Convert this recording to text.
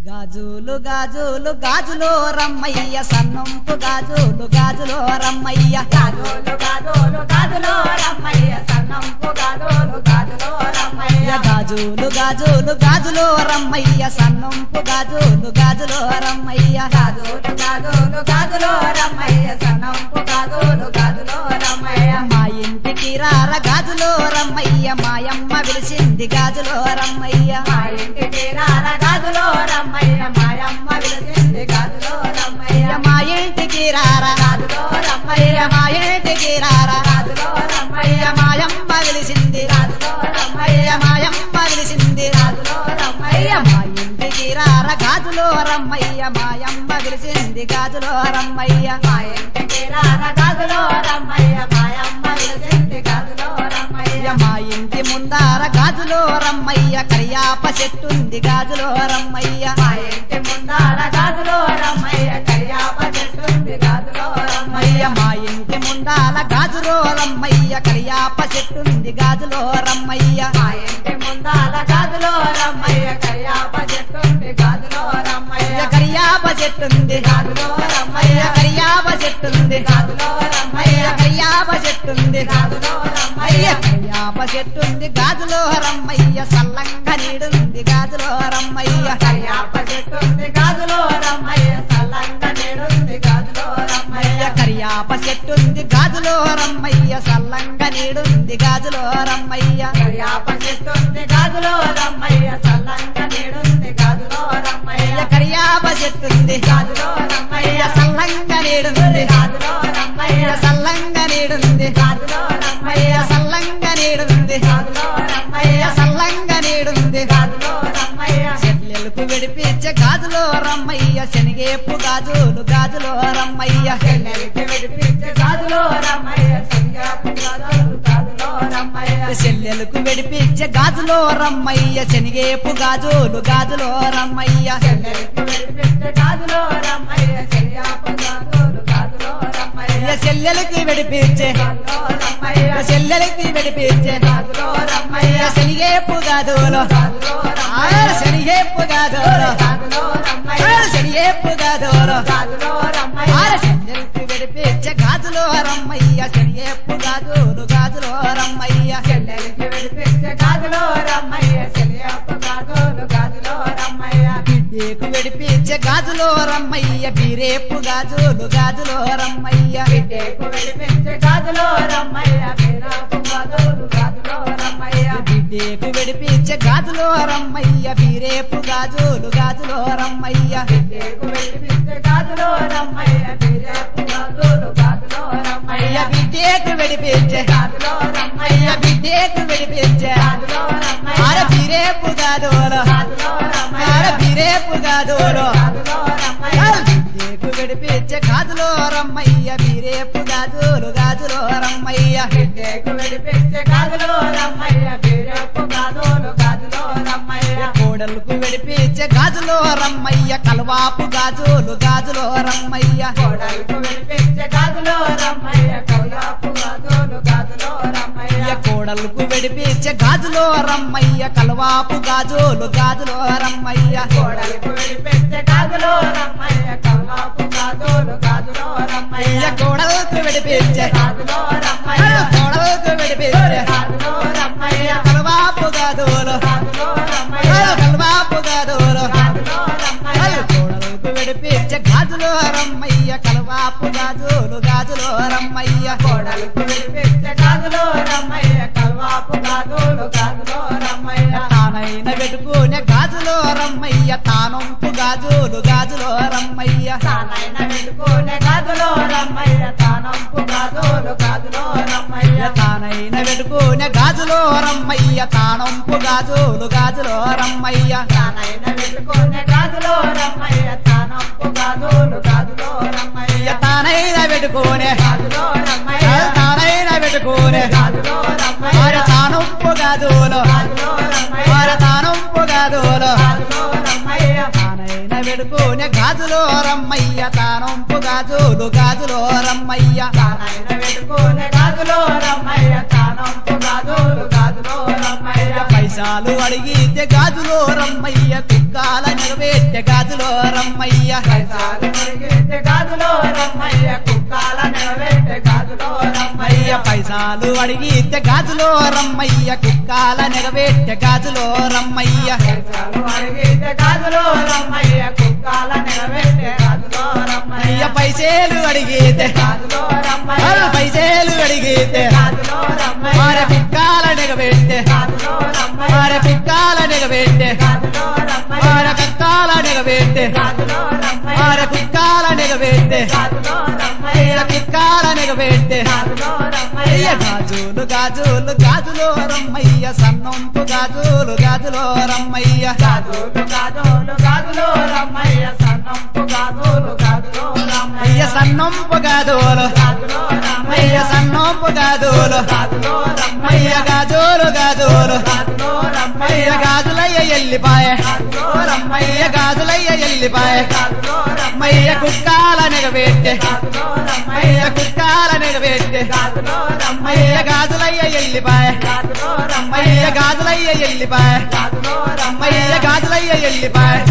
గాజులు గాజులు గాజులో రమ్మయ్య సన్నంపు గాజులు గాజులో రమ్మయ్య గాజులు గాజులు గాజులో రమ్మయ్య సన్నంపు గాజులు గాజులో రమ్మయ్య గాజులు గాజులు గాజులో రమ్మయ్య సన్నంపు గాజులు గాజులో రమ్మయ్య గాజులు గాజులు గాజులో రమ్మయ్య సన్నంపు గాజులు గాజులో రమ్మయ్య మా ఇంటికి రార గాజులో రమ్మయ్య మాయమ్మ విలిసింది గాజులో రమ్మయ్య మా ఇంటికి రార గాజులో రమ్మయ్య మాయమ్మ విలిసింది గాజులో రమ్మయ్య మా ఇంటికి రార గాజులో రమ్మయ్య మా ఇంటికి రార గాజులో రమ్మయ్య మాయమ్మ విలిసింది గాజులో రమ్మయ్య మాయమ్మ విలిసింది గాజులో రమ్మయ్య మా ఇంటికి రార గాజులో రమ్మయ్య మాయమ్మ విలిసింది గాజులో రమ్మయ్య మా ఇంటికి రార గాజులో రమ్మయ్య మాయమ్మ విలిసింది గాజులో రమ్మయ్య మా ఇంటి ముందార గాజులో రమ్మయ్య కరియాప చెట్టుంది గాజులో రమ్మయ్య మా ఇంటి ముందార గాజులో రమ్మయ్య కయ్యాప చెట్టుంది గాజులో రమ్మయ్య రమ్మయ్య మా ఇంటి ముందాల గాజులో రమ్మయ్య కరియాప చెట్టుంది గాజులో రమ్మయ్య మా ఇంటి ముందాల గాజులో రమ్మయ్య కయ్యాప చెట్టుంది గాజులో రమ్మయ్య కరియాప చెట్టుంది గాజులో రమ్మయ్య కరియాప చెట్టుంది గాజులో రమ్మయ్య కరియాప చెట్టుంది గాజులో రమ్మయ్య కరియాప చెట్టుంది గాజులో రమ్మయ్య సల్లంగా నీడుంది గాజులో రమ్మయ్య కయ్యాప చెట్టుంది గాజులో రమ్మయ్య సల్లంగా నేడుంది గాజులో రమ్మయ్య కరియాప చెట్టుంది గాజులో రమ్మయ్య సల్లంగా నీడుంది గాజులో రమ్మయ్య కయ్యాప చెట్టుంది గాజులో రమ్మయ్య సల్లంగా నేడుంది గాజులో రమ్మయ్య కరియాప చెట్టుంది గాజులో రమ్మయ్య సల్లంగా నీడుంది గాజులో రమ్మయ్య సల్లంగా నీడుంది గాజులో రమ్మయ్య సల్లంగా నీడుంది గాజులో రమ్మయ్య సల్లంగా నీడుంది గాజులో రమ్మయ్య చెల్లెలకు విడిపించే గాజులో రమ్మయ్య శనిగేపు గాజులు గాజులో రమ్మయ్య చెల్లెలికి విడిపించే గాజులో రమ్మయ్య సంగాపు గాజులు గాజులో రమ్మయ్య చెల్లెలకు విడిపించే గాజులో రమ్మయ్య శనిగేపు గాజులు గాజులో రమ్మయ్య చెల్లెలికి విడిపించే గాజులో రమ్మయ్య సంగాపు గాజులు గాజులో రమ్మయ్య చెల్లెలకి విడిపించే గాజులో రమ్మయ్య చెల్లెలకి విడిపించే గాజులో రమ్మయ్య శనిగేపు గాజులు గాజులో ఆ, రమ్మయ్య శనిగేపు గాజులు గాజులో ఆ, రమ్మయ్య శనిగేపు గాజులు గాజులో ఆ, రమ్మయ్య చెల్లెలకి విడిపించే గాజులో రమ్మయ్య శనిగేపు గాజులు గాజులో రమ్మయ్య చెల్లెలికి విడిపించే గాజులో రమ్మయ్య చెలియప్ప గాజులు గాజులో రమ్మయ్య బిడ్డేకు విడిపించే గాజులో రమ్మయ్య బీరేపు గాజులు గాజులో రమ్మయ్య బిడ్డకు విడిపించే గాజులో రమ్మయ్య బీరాపు గాజులు గాజులో రమ్మయ్య బిడ్డేకు విడిపించే గాజులో రమ్మయ్య బీరేపు గాజులు గాజులో రమ్మయ్య బిడ్డకు విడిపించే గాజులో రమ్మయ్య బీరాపు గాజులు గాజులో రమ్మయ్య అయ్య బిడ్డేకు విడిపించే గాజులో రమ్మయ్య అయ్య బిడ్డేకు విడిపించే గాజులో రమ్మయ్య ఆర బీరేపు గాజులు గాజులో రమ్మయ్య ఆర బీరేపు గాజులు గాజులో రమ్మయ్య బిడ్డేకు విడిపించే గాజులో రమ్మయ్య బీరేపు గాజులు గాజులో రమ్మయ్య బిడ్డకు విడిపించే గాజులో రమ్మయ్య బీరాపు గాజులు గాజులో రమ్మయ్య కోడలకు విడిపించే గాజులో రమ్మయ్య కలవాపు గాజులు గాజులో రమ్మయ్య కోడలకు విడిపించే గాజులో రమ్మయ్య కౌయాపు గాజులు గాజులో రమ్మయ్య కోడలకు విడిపించే గాజులో రమ్మయ్య కలవాపు గాజులు గాజులో రమ్మయ్య కోడలకు విడిపించే గాజులో రమ్మయ్య కౌయాపు గాజులు గాజులో రమ్మయ్య అయ్య కోడలకు విడిపించే గాజులో రమ్మయ్య కోడలకు విడిపించే గాజులో రమ్మయ్య కలవాపు గాజులు గాజులో రమ్మయ్య కలవాపు గాజులు గాజులో రమ్మయ్య కోడలకు విడిపించే గాజులో రమ్మయ్య కలవాపు గాజులు గాజులో రమ్మయ్య కోడలకు విడిపించే గాజులో రమ్మయ్య కల్వాపు గాజులు గాజులో రమ్మయ్య తానైన పెట్టుకునే గాజులో రమ్మయ్య తానొంపు గాజులు గాజులో రమ్మయ్య తానైన పెట్టుకునే గాజులో రమ్మయ్య తానంపు గాజులు గాజులో రమ్మయ్య తానైన పెట్టుకునే గాజులో రమ్మయ్య తానొంపు గాజులు గాజులో రమ్మయ్య తానైన పెట్టుకునే గాజులో రమ్మయ్య తానంపు గాజులు గాజులో రమ్మయ్య తానైన పెట్టుకునే గాజులో రమ్మయ్య తానైన పెట్టుకునే గాజులో రమ్మయ్య మరి తానొంపు గాజులు గాజులో రమ్మయ్య మరి తానొంపు గాజులు గాజులో రమ్మయ్య తానైన పెట్టుకునే గాజులో రమ్మయ్య తానొంపు గాజులు గాజులో రమ్మయ్య తానైన పెట్టుకునే గాజులో రమ్మయ్య తానంపు గాజులు గాజులో రమ్మయ్య పైస పైసాలు అడిగితే గాజులో రమ్మయ్య కుక్కాల నెరవేర్చె గాజులో రమ్మయ్య పైసాలు మురిగితే గాజులో రమ్మయ్య కుక్కాల నిలబెట్టే గాజులో రమ్మయ్య అయ్య పైసాలు అడిగితే గాజులో రమ్మయ్య కుక్కాల నెరవేర్చె గాజులో రమ్మయ్య పైసాలు అడిగితే గాజులో రమ్మయ్య కుక్కాల నిలబెట్టే గాజులో రమ్మయ్య అయ్య పైసేలు అడిగితే గాజులో ఆ రమ్మయ్య పైసేలు అడిగితే గాజులో రమ్మయ్య మారే కుక్కాల నెగబెట్టే గాజులో రమ్మయ్య మారే కుక్కాల నెగబెట్టే గాజులో రమ్మయ్య మారే కుక్కాల నెగబెట్టే గాజులో రమ్మయ్య మారే కుక్కాల నెగబెట్టే గాజులో రమ్మయ్య అయ్య కుక్కాల నెగబెట్టే గాజులో అయ్య రమ్మయ్య గాజులు గాజులు గాజులో రమ్మయ్య సన్నొంపు గాజులు గాజులో రమ్మయ్య గాజులు గాజులు గాజులో రమ్మయ్య సన్నంపు గాజులు గాజులో రమ్మయ్య అయ్య సన్నొంపు గాజులు గాజులో రమ్మయ్య అయ్య సన్నొంపు గాజులు గాజులో రమ్మయ్య అయ్య గాజులు గాజులు గాజులో రమ్మయ్య అయ్య గాజులయ్య ఎల్లిపాయ గాజులో రమ్మయ్య అయ్య గాజులయ్య ఎల్లిపాయ గాజులో రమ్మయ్య అయ్య కుక్కాల నెగబెట్టే గాజులో రమ్మయ్య అయ్య కుక్కాల నెగబెట్టే గాజులో రమ్మయ్య అయ్య గాజులయ్య ఎల్లిపాయ గాజులో రమ్మయ్య అయ్య గాజులయ్య ఎల్లిపాయ గాజులో రమ్మయ్య అయ్య గాజులయ్య ఎల్లిపాయ